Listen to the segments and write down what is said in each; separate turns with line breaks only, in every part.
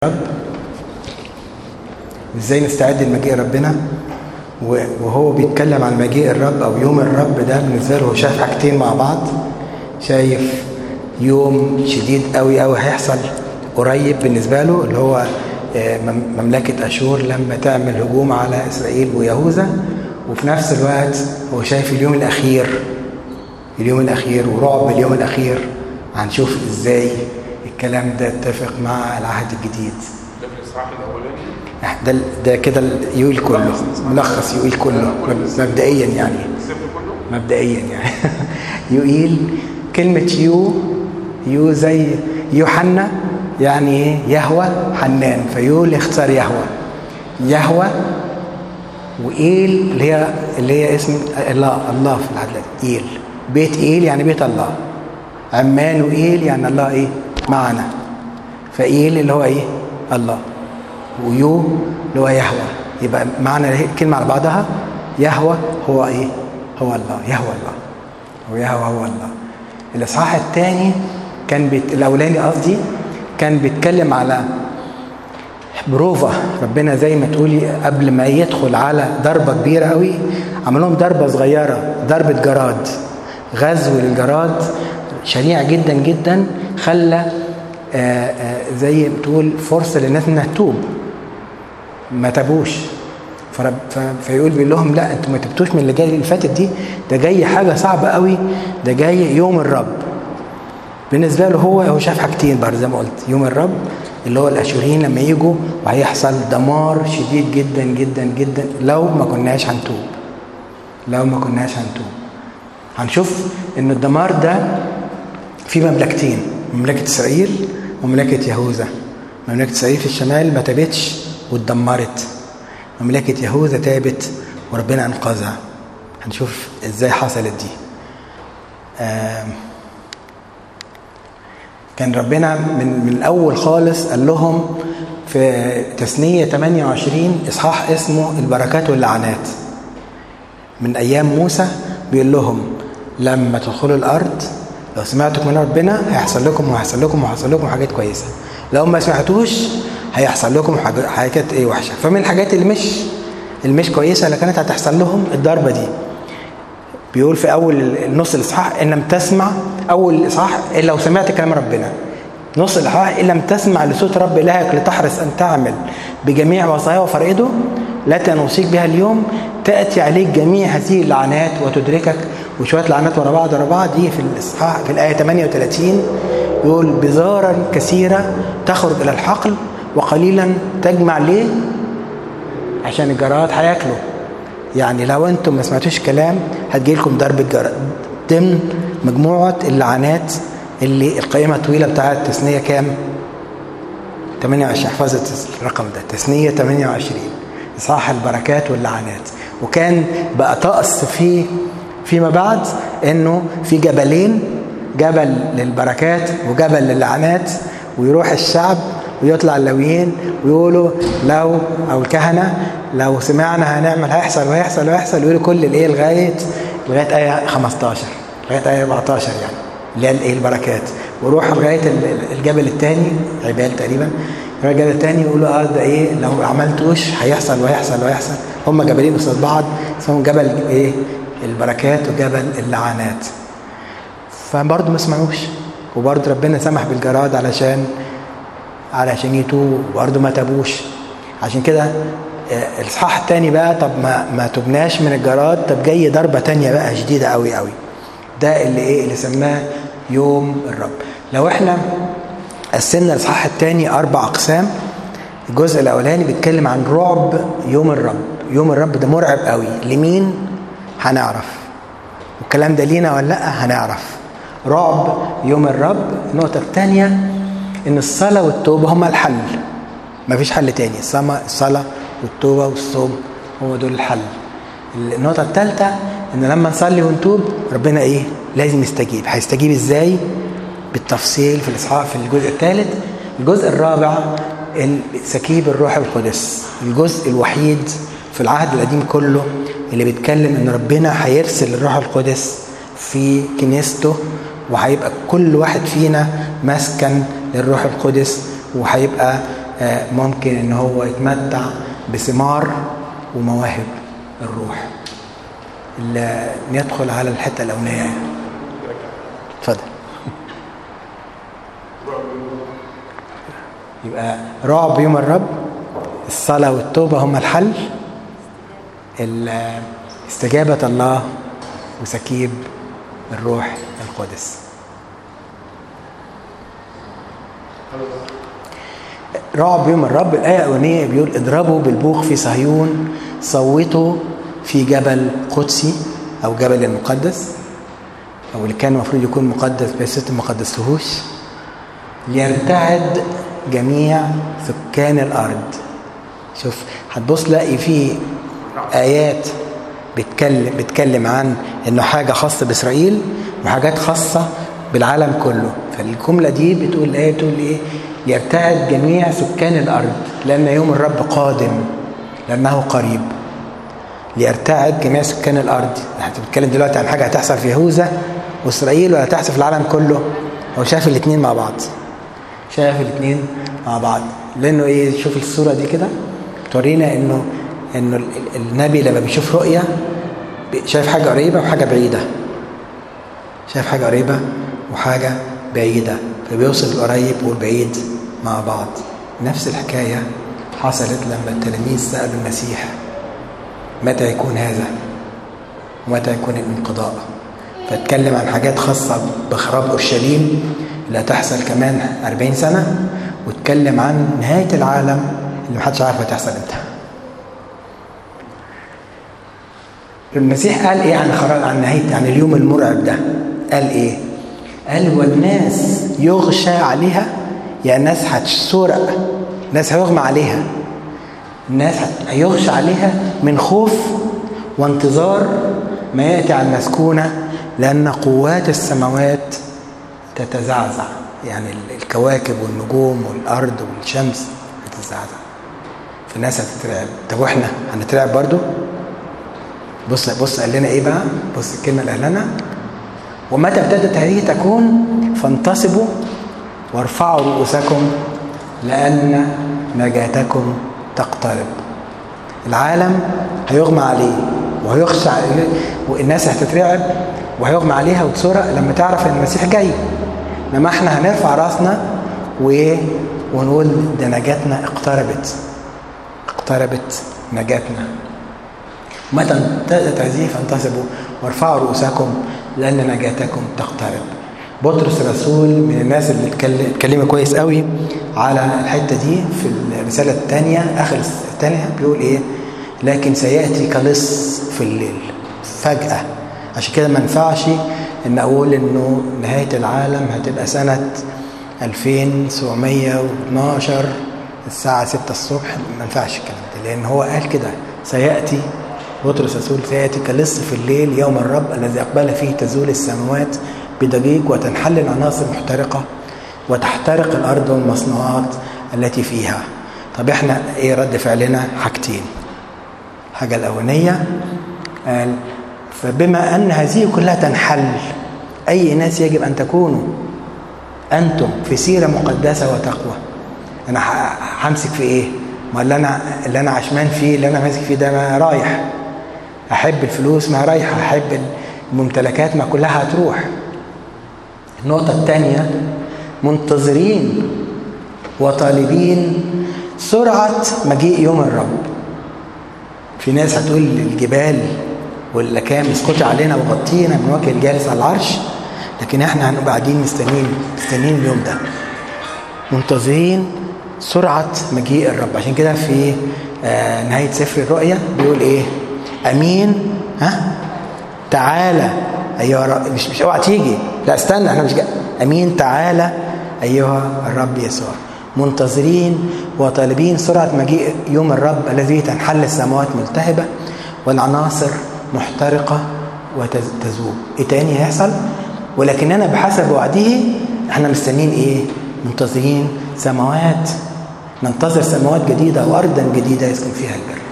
رب ازاي نستعد لمجيء ربنا وهو بيتكلم عن مجيء الرب او يوم الرب ده بالنسبه له هو شايف حاجتين مع بعض شايف يوم شديد قوي قوي هيحصل قريب بالنسبه له اللي هو مملكه اشور لما تعمل هجوم على اسرائيل ويهوذا وفي نفس الوقت هو شايف اليوم الاخير اليوم الاخير ورعب اليوم الاخير هنشوف ازاي الكلام ده اتفق مع العهد الجديد
ده في الاصحاح الاولاني
ده ده كده يقول كله ملخص يقول كله مبدئيا يعني
السفر كله
مبدئيا يعني يقول كلمة يو يو زي يوحنا يعني ايه يهوى حنان فيقول اختار يهوى يهوى وإيل اللي هي اللي هي اسم الله الله في العدل إيل بيت إيل يعني بيت الله عمان وإيل يعني الله إيه معنا فإيل اللي هو إيه الله ويو اللي هو يهوى يبقى معنى الكلمة على بعضها يهوى هو إيه هو الله يهوى الله هو يهوى هو الله الإصحاح الثاني كان بيت... الأولاني قصدي كان بيتكلم على بروفا ربنا زي ما تقولي قبل ما يدخل على ضربة كبيرة قوي عمل لهم ضربة صغيرة ضربة جراد غزو للجراد شنيع جدا جدا خلى آآ آآ زي ما تقول فرصة للناس انها تتوب ما تابوش فرب فيقول بيقول لهم لا انتوا ما تبتوش من اللي جاي اللي فاتت دي ده جاي حاجة صعبة قوي ده جاي يوم الرب بالنسبة له هو هو شاف حاجتين برضه زي ما قلت يوم الرب اللي هو الاشوريين لما يجوا وهيحصل دمار شديد جدا جدا جدا لو ما كناش هنتوب لو ما كناش هنتوب هنشوف ان الدمار ده في مملكتين مملكة اسرائيل ومملكة يهوذا مملكة اسرائيل في الشمال ما تابتش واتدمرت مملكة يهوذا تابت وربنا انقذها هنشوف ازاي حصلت دي آه كان ربنا من, من الاول خالص قال لهم في تثنية 28 اصحاح اسمه البركات واللعنات من ايام موسى بيقول لهم لما تدخلوا الارض لو سمعتوا من ربنا هيحصل لكم وهيحصل لكم وهيحصل لكم حاجات كويسه لو ما سمعتوش هيحصل لكم حاجات ايه وحشه فمن الحاجات اللي مش اللي مش كويسه اللي كانت هتحصل لهم الضربه دي بيقول في اول نص الاصحاح ان لم تسمع اول الاصحاح الا لو سمعت كلام ربنا نص الاصحاح ان لم تسمع لصوت رب الهك لتحرص ان تعمل بجميع وصاياه وفرائده التي نوصيك بها اليوم تاتي عليك جميع هذه اللعنات وتدركك وشويه لعنات ورا بعض ورا بعض دي في الاصحاح في الايه 38 يقول بزارا كثيره تخرج الى الحقل وقليلا تجمع ليه عشان الجراد هياكلوا يعني لو انتم ما سمعتوش كلام هتجي لكم ضربه جراد ضمن مجموعه اللعنات اللي القائمه الطويله بتاعت تثنيه كام 28 احفظت الرقم ده تثنيه 28 اصحاح البركات واللعنات وكان بقى طقس في فيما بعد انه في جبلين جبل للبركات وجبل للعنات ويروح الشعب ويطلع اللويين ويقولوا لو او الكهنه لو سمعنا هنعمل هيحصل وهيحصل وهيحصل يقولوا كل الايه لغايه لغايه ايه 15 لغايه ايه 14 يعني اللي هي الايه البركات ويروح لغايه الجبل الثاني عبال تقريبا يروح الجبل الثاني يقولوا اه ده ايه لو ما عملتوش هيحصل وهيحصل وهيحصل هم جبلين قصاد بعض اسمهم جبل ايه البركات وجبل اللعنات فبرضه ما سمعوش وبرضه ربنا سمح بالجراد علشان علشان يتوبوا برضه ما تابوش عشان كده الاصحاح الثاني بقى طب ما ما تبناش من الجراد طب جاي ضربه ثانيه بقى شديده قوي قوي ده اللي ايه اللي سماه يوم الرب لو احنا قسمنا الاصحاح الثاني اربع اقسام الجزء الاولاني بيتكلم عن رعب يوم الرب يوم الرب ده مرعب قوي لمين هنعرف والكلام ده لينا ولا لا هنعرف رعب يوم الرب النقطه الثانيه ان الصلاه والتوبه هما الحل مفيش حل تاني الصلاه والتوبه والصوم هو دول الحل النقطه الثالثه ان لما نصلي ونتوب ربنا ايه لازم يستجيب هيستجيب ازاي بالتفصيل في الاصحاح في الجزء الثالث الجزء الرابع سكيب الروح القدس الجزء الوحيد في العهد القديم كله اللي بيتكلم ان ربنا هيرسل الروح القدس في كنيسته وهيبقى كل واحد فينا مسكن للروح القدس وهيبقى آه، ممكن ان هو يتمتع بثمار ومواهب الروح اللي ندخل على الحته الاولانيه اتفضل يبقى رعب يوم الرب الصلاه والتوبه هم الحل ال- استجابه الله وسكيب الروح القدس رعب يوم الرب الآية الأولانية بيقول اضربوا بالبوق في صهيون صوتوا في جبل قدسي أو جبل المقدس أو اللي كان المفروض يكون مقدس بس أنتم ما قدستهوش ليرتعد جميع سكان الأرض شوف هتبص تلاقي فيه آيات بتكلم بتكلم عن انه حاجه خاصه باسرائيل وحاجات خاصه بالعالم كله فالجمله دي بتقول الايه بتقول ايه يرتعد جميع سكان الارض لان يوم الرب قادم لانه قريب ليرتعد جميع سكان الارض احنا بنتكلم دلوقتي عن حاجه هتحصل في يهوذا واسرائيل ولا هتحصل في العالم كله هو شايف الاثنين مع بعض شايف الاثنين مع بعض لانه ايه شوف الصوره دي كده تورينا انه انه ال- ال- النبي لما بيشوف رؤيه بي- شايف حاجه قريبه وحاجه بعيده شايف حاجه قريبه وحاجه بعيده فبيوصل القريب والبعيد مع بعض نفس الحكايه حصلت لما التلاميذ سالوا المسيح متى يكون هذا ومتى يكون الانقضاء فاتكلم عن حاجات خاصة بخراب أورشليم اللي هتحصل كمان 40 سنة واتكلم عن نهاية العالم اللي محدش عارف هتحصل امتى المسيح قال ايه عن خراب عن نهاية عن اليوم المرعب ده قال ايه قال والناس يغشى عليها يعني الناس هتسرق الناس هيغمى عليها الناس هت- هيغشى عليها من خوف وانتظار ما ياتي على المسكونه لان قوات السماوات تتزعزع يعني ال- الكواكب والنجوم والارض والشمس هتتزعزع فالناس هتترعب طب واحنا هنترعب برضو بص بص قال لنا ايه بقى بص الكلمه اللي قال لنا ومتى ابتدت هذه تكون فانتصبوا وارفعوا رؤوسكم لان نجاتكم تقترب العالم هيغمى عليه وهيخشى عليه والناس هتترعب وهيغمى عليها وتسرق لما تعرف ان المسيح جاي انما احنا هنرفع راسنا وايه ونقول ده نجاتنا اقتربت اقتربت نجاتنا متى انتهت هذه فانتصبوا وارفعوا رؤوسكم لان نجاتكم تقترب بطرس الرسول من الناس اللي اتكلم اتكلموا كويس قوي على الحته دي في الرساله الثانيه اخر الثانيه بيقول ايه لكن سياتي كلص في الليل فجاه عشان كده ما ينفعش ان اقول انه نهايه العالم هتبقى سنه 2712 الساعه 6 الصبح ما ينفعش الكلام ده لان هو قال كده سياتي بطرس الرسول سياتي كلص في الليل يوم الرب الذي اقبل فيه تزول السماوات بضجيج وتنحل العناصر محترقه وتحترق الارض والمصنوعات التي فيها طب احنا ايه رد فعلنا حاجتين الحاجه الاولانيه قال فبما ان هذه كلها تنحل اي ناس يجب ان تكونوا انتم في سيره مقدسه وتقوى انا ه- همسك في ايه ما اللي انا اللي انا عشمان فيه اللي انا ماسك فيه ده ما رايح احب الفلوس ما رايحه احب الممتلكات ما كلها هتروح النقطه الثانيه منتظرين وطالبين سرعه مجيء يوم الرب في ناس هتقول الجبال واللكام اسكتي علينا وغطينا من وجه الجالس على العرش لكن احنا هنبقى قاعدين مستنيين مستنيين اليوم ده منتظرين سرعة مجيء الرب عشان كده في آه نهاية سفر الرؤيا بيقول ايه امين ها تعالى ايها الرب مش مش اوعى تيجي لا استنى احنا مش جاي امين تعالى ايها الرب يسوع منتظرين وطالبين سرعة مجيء يوم الرب الذي تنحل السماوات ملتهبة والعناصر محترقة وتذوب ايه تاني هيحصل ولكننا بحسب وعده احنا مستنيين ايه منتظرين سماوات ننتظر سماوات جديدة وأرضا جديدة يسكن فيها البر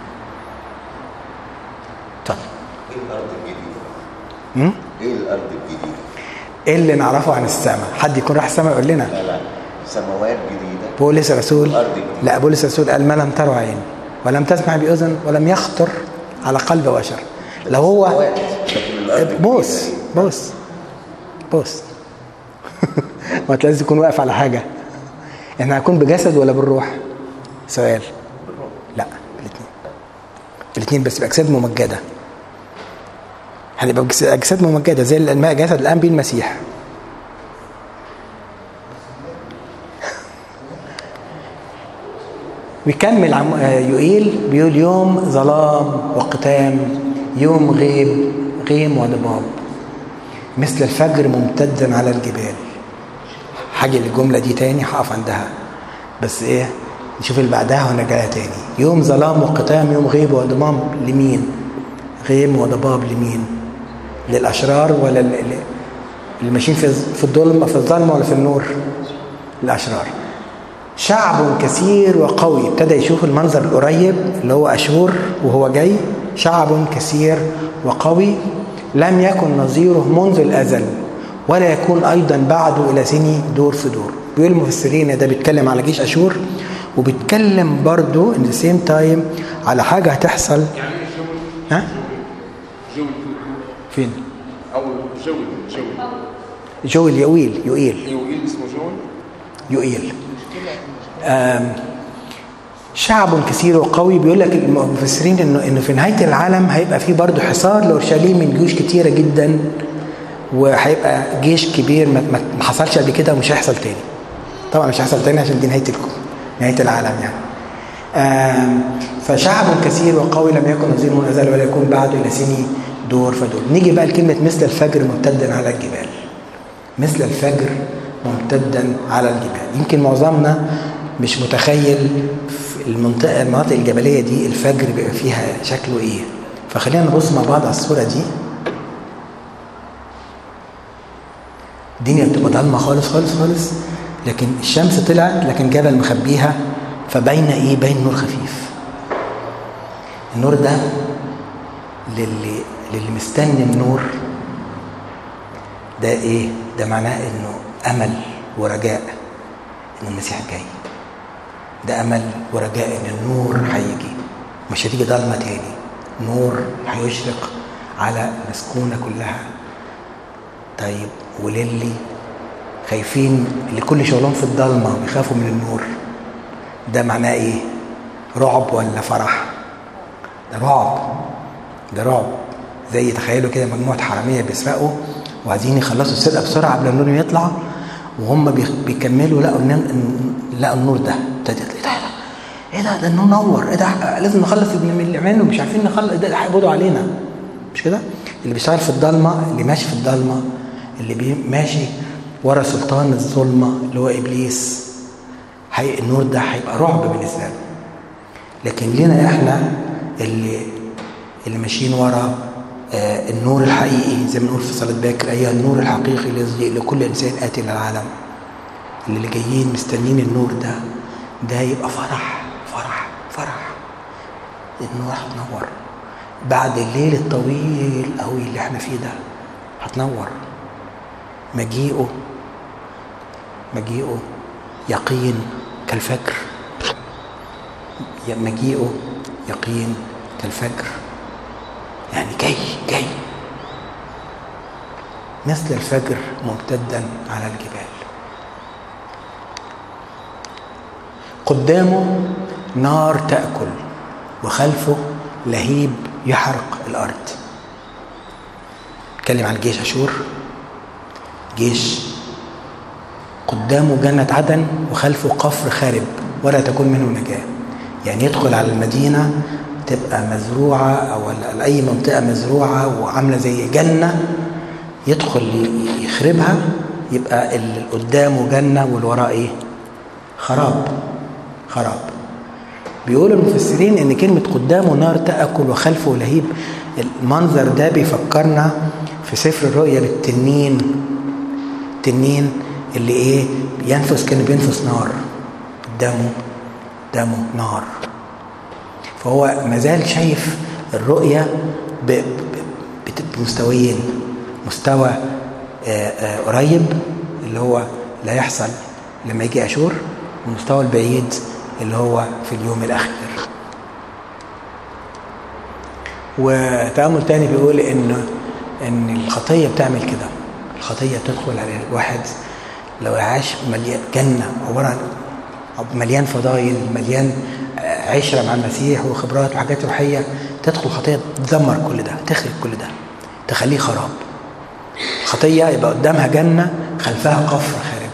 طيب
ايه الارض الجديده؟
م?
ايه الارض الجديده؟
ايه اللي نعرفه عن السماء حد يكون راح السماء يقول لنا
لا لا سماوات جديده
بولس الرسول
أرضي كمان.
لا بولس الرسول قال ما لم تروا عين ولم تسمع بأذن ولم يخطر على قلب بشر لو هو
لكن الارض
بوس بوس بوس ما أنت لازم تكون واقف على حاجة احنا هنكون بجسد ولا بالروح سؤال لا بالاثنين بالاثنين بس بأجساد ممجدة هنبقى بجس- أجساد ممجدة زي الماء جسد الآن بيه المسيح بيكمل عم آه، يوئيل بيقول يوم ظلام وقتام يوم غيب غيم وضباب مثل الفجر ممتدا على الجبال حاجة الجملة دي تاني هقف عندها بس ايه نشوف اللي بعدها ونرجعها تاني يوم ظلام وقتام يوم غيب وضباب لمين غيم وضباب لمين للأشرار ولا ال- ال- اللي ماشيين في في الظلمة في الظلمة ولا في النور الأشرار شعب كثير وقوي ابتدى يشوف المنظر القريب اللي هو أشور وهو جاي شعب كثير وقوي لم يكن نظيره منذ الأزل ولا يكون أيضا بعده إلى سني دور في دور بيقول المفسرين إن ده بيتكلم على جيش أشور وبيتكلم برضو in the same time على حاجة هتحصل
يعني ايه جول
ها
جول
فين
او جول جول
جويل يويل يوئيل
يوئيل اسمه جول
يوئيل آم، شعب كثير وقوي بيقول لك المفسرين انه انه في نهايه العالم هيبقى في برضه حصار لاورشليم من جيوش كتيره جدا وهيبقى جيش كبير ما ما- ما حصلش قبل كده ومش هيحصل تاني طبعا مش هيحصل تاني عشان دي نهايه الكون نهايه العالم يعني آم، فشعب كثير وقوي لم يكن نظير من ازل ولا يكون بعده الى سني دور فدور نيجي بقى لكلمه مثل الفجر ممتدا على الجبال مثل الفجر ممتدا على الجبال يمكن معظمنا مش متخيل في المنطقة المناطق الجبلية دي الفجر بيبقى فيها شكله ايه فخلينا نبص مع بعض على الصورة دي الدنيا بتبقى ضلمة خالص خالص خالص لكن الشمس طلعت لكن جبل مخبيها فبين ايه باين نور خفيف النور ده للي للي مستني النور ده ايه ده معناه انه امل ورجاء ان المسيح جاي ده امل ورجاء ان النور هيجي مش هتيجي ضلمه تاني نور هيشرق على المسكونه كلها طيب وللي خايفين اللي كل شغلهم في الضلمه وبيخافوا من النور ده معناه ايه رعب ولا فرح ده رعب ده رعب زي تخيلوا كده مجموعه حراميه بيسرقوا وعايزين يخلصوا السرقه بسرعه قبل النور يطلع وهم بيخ- بيكملوا لقوا النور لقوا النور ده ابتدت ايه ده ايه ده ده النور نور ايه ده لازم نخلص اللي اللي عملنا مش عارفين نخلص ده هيقبضوا علينا مش كده اللي بيشتغل في الضلمه اللي ماشي في الضلمه اللي بي- ماشي ورا سلطان الظلمه اللي هو ابليس هي النور ده هيبقى رعب بالنسبه له لكن لينا احنا اللي اللي ماشيين ورا آه، النور الحقيقي زي ما بنقول في صلاه باكر ايها النور الحقيقي الذي يضيء لكل انسان اتي الى العالم اللي, اللي جايين مستنيين النور ده ده يبقى فرح فرح فرح النور هتنور بعد الليل الطويل قوي اللي احنا فيه ده هتنور مجيئه مجيئه يقين كالفجر مجيئه يقين كالفجر يعني جاي جاي مثل الفجر ممتدا على الجبال قدامه نار تأكل وخلفه لهيب يحرق الأرض اتكلم عن جيش أشور جيش قدامه جنة عدن وخلفه قفر خارب ولا تكون منه نجاة يعني يدخل على المدينة تبقى مزروعة أو أي منطقة مزروعة وعاملة زي جنة يدخل يخربها يبقى اللي قدامه جنة والوراء إيه؟ خراب خراب بيقول المفسرين ان كلمة قدامه نار تأكل وخلفه لهيب المنظر ده بيفكرنا في سفر الرؤيا بالتنين التنين اللي ايه ينفس كان بينفس نار قدامه قدامه نار فهو مازال شايف الرؤية بمستويين مستوى آآ آآ قريب اللي هو لا يحصل لما يجي أشور والمستوى البعيد اللي هو في اليوم الأخير وتأمل تاني بيقول إن إن الخطية بتعمل كده الخطية تدخل على الواحد لو عاش مليان جنة عبارة عن مليان فضايل مليان عشرة مع المسيح وخبرات وحاجات روحية تدخل خطية تدمر كل ده تخرب كل ده تخليه خراب خطية يبقى قدامها جنة خلفها قفر خارب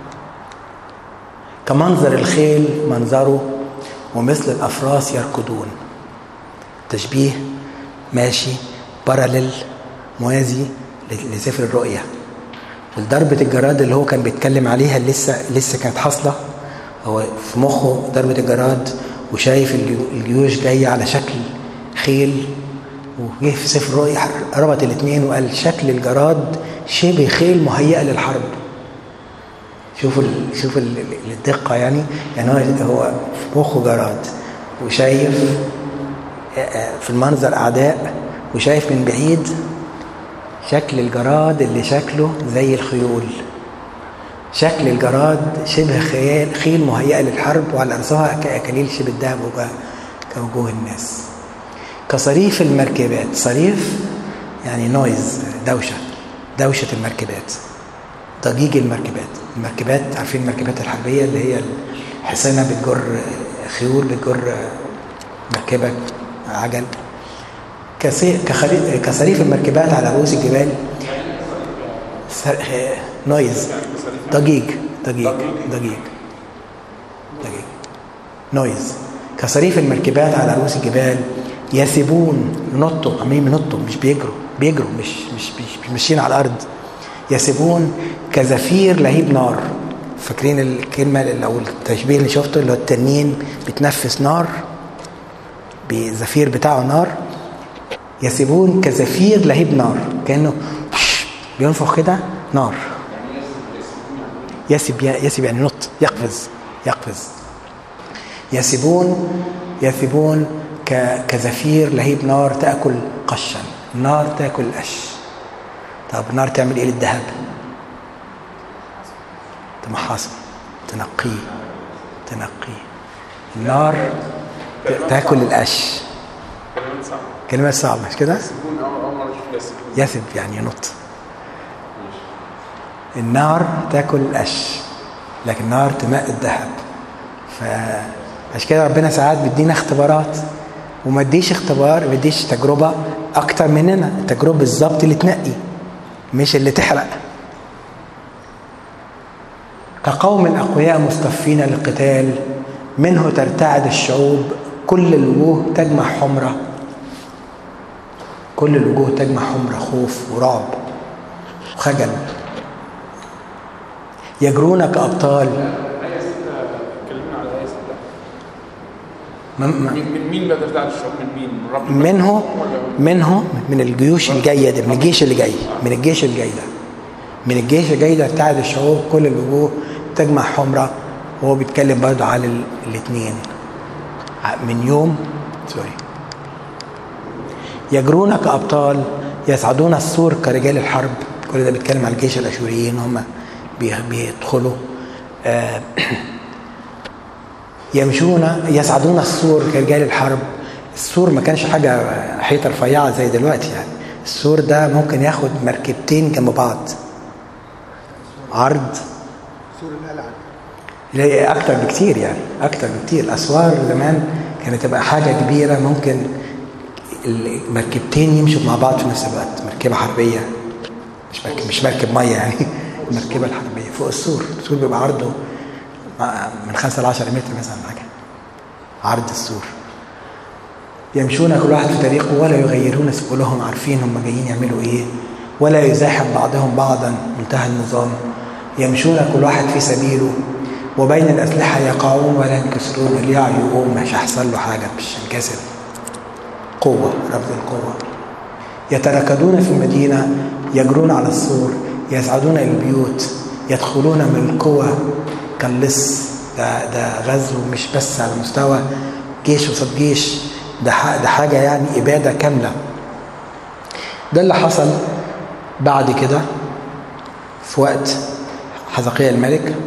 كمنظر الخيل منظره ومثل الأفراس يركضون تشبيه ماشي باراليل موازي لسفر الرؤيا والضربة الجراد اللي هو كان بيتكلم عليها اللي لسه لسه كانت حاصلة هو في مخه ضربة الجراد وشايف الجيوش جاية على شكل خيل وجه في سفر الرؤيا ربط الاثنين وقال شكل الجراد شبه خيل مهيئة للحرب شوفوا ال شوفوا ال الدقة يعني يعني هو هو في مخه جراد وشايف في المنظر أعداء وشايف من بعيد شكل الجراد اللي شكله زي الخيول شكل الجراد شبه خيال خيل مهيئة للحرب وعلى رأسها كأكاليل شبه الذهب كوجوه الناس كصريف المركبات صريف يعني نويز دوشة دوشة المركبات ضجيج المركبات المركبات عارفين المركبات الحربية اللي هي الحصانة بتجر خيول بتجر مركبة عجل كصريف المركبات على رؤوس الجبال نويز ضجيج ضجيج ضجيج ضجيج نويز كصريف المركبات على رؤوس الجبال يسيبون ينطوا عمالين ينطوا مش بيجروا بيجروا مش مش مش, مش ماشيين على الارض يسيبون كزفير لهيب نار فاكرين الكلمه او التشبيه اللي شفته اللي هو التنين بتنفس نار بزفير بتاعه نار يسيبون كزفير لهيب نار كانه بينفخ كده نار يسب يسب يعني نط يقفز يقفز يسبون يثبون كزفير لهيب نار تاكل قشا النار تاكل القش طب النار تعمل ايه للذهب تمحصه تنقيه تنقيه النار تاكل القش كلمات صعبة مش كده؟ يثب يعني ينط النار تاكل القش لكن النار تماء الذهب فعشان كده ربنا ساعات بيدينا اختبارات وما اديش اختبار ما اديش تجربة أكتر مننا التجربة بالظبط اللي تنقي مش اللي تحرق كقوم أقوياء مصطفين للقتال منه ترتعد الشعوب كل الوجوه تجمع حمرة كل الوجوه تجمع حمرة خوف ورعب وخجل يجرون كأبطال
من مين بقى ترتعد الشعوب من مين؟ من رب
منه منه من الجيوش الجاية دي من الجيش اللي جاي من الجيش الجاي ده من الجيش اللي جاي ده ترتعد الشعوب كل الوجوه تجمع حمرة وهو بيتكلم برضه على الاثنين من يوم سوري يجرون كأبطال يصعدون السور كرجال الحرب كل ده بيتكلم على الجيش الأشوريين هم بيدخلوا آه يمشون يصعدون السور كرجال الحرب السور ما كانش حاجة حيطة رفيعة زي دلوقتي يعني السور ده ممكن ياخد مركبتين جنب بعض عرض
سور القلعة
لا اكتر بكتير يعني اكتر بكتير الاسوار زمان كانت تبقى حاجه كبيره ممكن المركبتين يمشوا مع بعض في نفس الوقت مركبه حربيه مش مركب مش مركب ميه يعني المركبه الحربيه فوق السور السور بيبقى عرضه من 5 ل 10 متر مثلا حاجه عرض السور يمشون كل واحد في طريقه ولا يغيرون سبلهم عارفين هم جايين يعملوا ايه ولا يزاحم بعضهم بعضا منتهى النظام يمشون كل واحد في سبيله وبين الأسلحة يقعون ولا ينكسرون الياع يقوم مش هيحصل له حاجة مش هينكسر قوة رفض القوة يتركضون في المدينة يجرون على السور يصعدون إلى البيوت يدخلون من القوة كاللص ده ده غزو مش بس على مستوى جيش وصد جيش ده ده حاجة يعني إبادة كاملة ده اللي حصل بعد كده في وقت حزقية الملك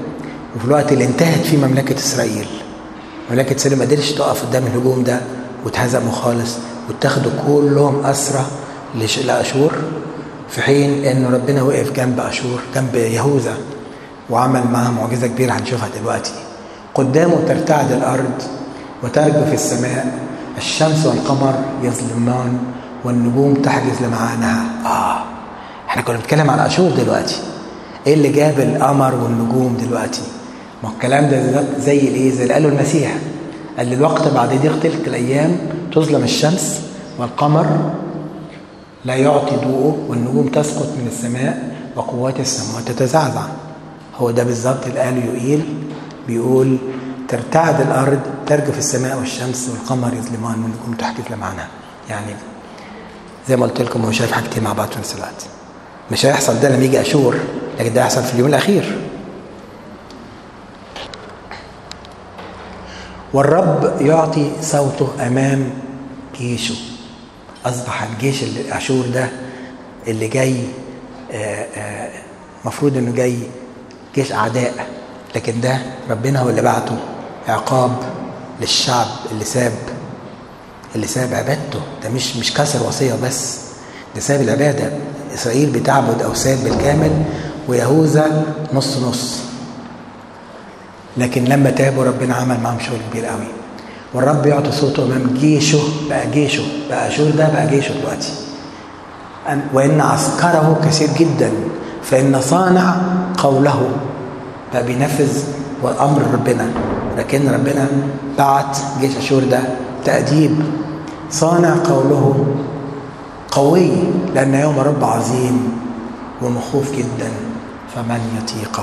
وفي الوقت اللي انتهت فيه مملكة إسرائيل مملكة إسرائيل ما قدرتش تقف قدام الهجوم ده واتهزموا خالص واتاخدوا كلهم أسرى لش- لأشور في حين إن ربنا وقف جنب أشور جنب يهوذا وعمل معاه معجزة كبيرة هنشوفها دلوقتي قدامه ترتعد الأرض وترجف السماء الشمس والقمر يظلمان والنجوم تحجز لمعانها آه احنا كنا بنتكلم عن أشور دلوقتي ايه اللي جاب القمر والنجوم دلوقتي ما هو الكلام ده زي- زي الايه زي اللي قاله المسيح قال لي الوقت بعد ضيق تلك الايام تظلم الشمس والقمر لا يعطي ضوءه والنجوم تسقط من السماء وقوات السماوات تتزعزع هو ده بالظبط اللي قاله يوئيل بيقول ترتعد الارض ترجف السماء والشمس والقمر يظلمان والنجوم تحجز لمعنى يعني زي ما قلت لكم هو شايف حاجتين مع بعض في نفس الوقت مش هيحصل ده لما يجي اشور لكن ده هيحصل في اليوم الاخير والرب يعطي صوته امام جيشه اصبح الجيش اللي اشور ده اللي جاي آه، آه، مفروض انه جاي جيش اعداء لكن ده ربنا هو اللي بعته عقاب للشعب اللي ساب اللي ساب عبادته ده مش مش كسر وصيه بس ده ساب العباده اسرائيل بتعبد اوثان بالكامل ويهوذا نص نص لكن لما تابوا ربنا عمل معاهم شغل كبير قوي والرب يعطي صوته امام جيشه بقى جيشه بقى اشور ده بقى جيشه دلوقتي أن- وان عسكره كثير جدا فان صانع قوله بقى بينفذ امر ربنا لكن ربنا بعت جيش اشور ده تاديب صانع قوله قوي لان يوم رب عظيم ومخوف جدا فمن يطيقه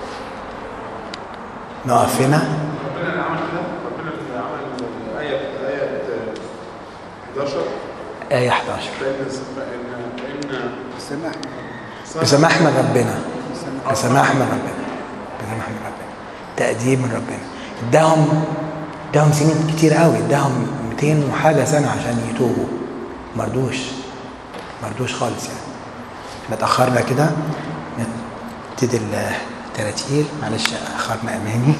نقف هنا
ربنا اللي عمل كده ربنا اللي عمل آية آية 11
آية 11
فإن فإن فإن
سمح
بسماح من ربنا بسماح من ربنا بسماح من ربنا تأديب من ربنا اداهم اداهم سنين كتير قوي اداهم 200 وحاجة سنة عشان يتوبوا مردوش مردوش خالص يعني احنا اتأخرنا كده نبتدي التراتيل معلش أخرنا أماني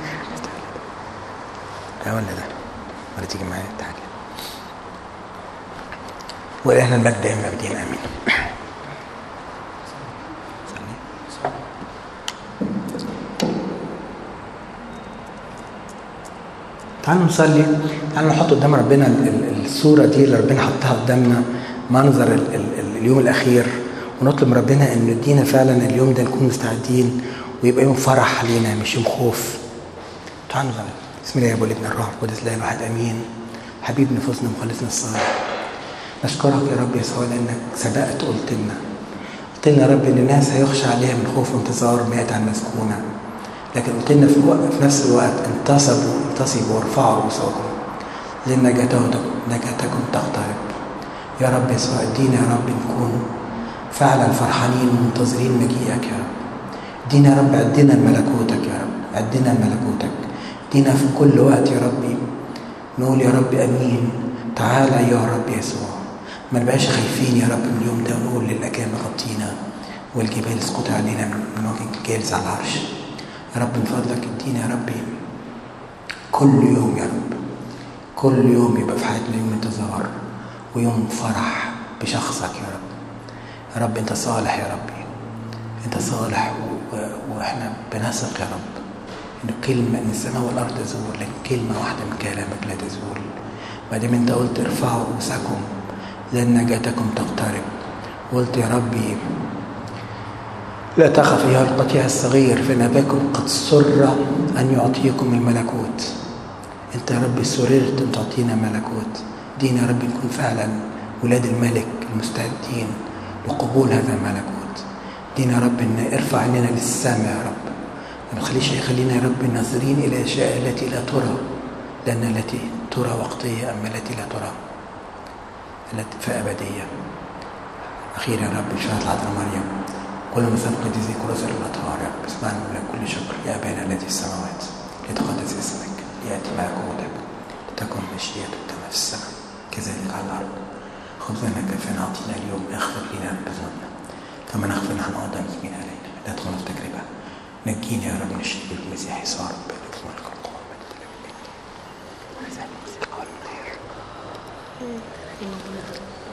ده ولا ده ولا تيجي معايا تعالى ولهنا المجد دائما أبدين آمين تعالوا نصلي تعالوا نحط قدام ربنا ال- ال- الصورة دي اللي ربنا حطها قدامنا منظر ال ال ال اليوم الأخير ونطلب من ربنا إنه يدينا فعلا اليوم ده نكون مستعدين ويبقى يوم فرح علينا مش يوم خوف تعالوا نصلي بسم الله يا ابو الابن الروح القدس لا الواحد امين حبيب نفوسنا مخلصنا الصالح نشكرك يا رب يسوع لانك سبقت قلت لنا قلت لنا يا رب ان الناس هيخشى عليها من خوف وانتظار مئة عن مسكونه لكن قلت لنا في, الوقت في نفس الوقت انتصبوا انتصبوا وارفعوا رؤوسكم لان نجاتكم نجاتكم تقترب يا رب يسوع ادينا يا رب نكون فعلا فرحانين ومنتظرين مجيئك يا رب ادينا يا رب عدنا لملكوتك يا رب عدنا لملكوتك ادينا في كل وقت يا ربي نقول يا رب امين تعالى يا رب يسوع ما نبقاش خايفين يا رب من اليوم ده ونقول للاكام غطينا والجبال اسقط علينا من من وجه الجالس على العرش يا رب من فضلك ادينا يا ربي كل يوم يا رب كل يوم يبقى في حياتنا يوم انتظار ويوم فرح بشخصك يا رب يا رب انت صالح يا ربي انت صالح و- و- واحنا بنثق يا رب ان كلمه ان السماء والارض تزول لكن كلمه واحده من كلامك لا تزول ما دام انت قلت ارفعوا رؤوسكم لان نجاتكم تقترب قلت يا ربي لا تخف ايها القطيع الصغير فان اباكم قد سر ان يعطيكم الملكوت انت يا رب سررت ان تعطينا ملكوت دينا يا رب نكون فعلا ولاد الملك المستعدين لقبول هذا الملكوت دينا يا رب ان ارفع عيننا للسماء يا رب ما تخليش يخلينا يا رب ناظرين الى الاشياء التي لا ترى لان التي ترى وقتيه اما التي لا ترى التي فابديه اخيرا يا رب شهاده العذراء مريم كل ما سبق دي كل سر الاطهار يا رب اسمعنا لك كل شكر يا ابانا الذي في السماوات ليتقدس اسمك لياتي ملكوتك لتكن مشيئتك كما في السماء كذلك على الارض خبزنا كفانا اعطينا اليوم اغفر لنا ذنوبنا كما نغفر نحن ايضا المسلمين علينا لا تدخلنا في تجربه نجيني يا رب من الشرير المسيح يسوع رب لك ملك القوة والمجد. هذا المسيح والخير.
Mm.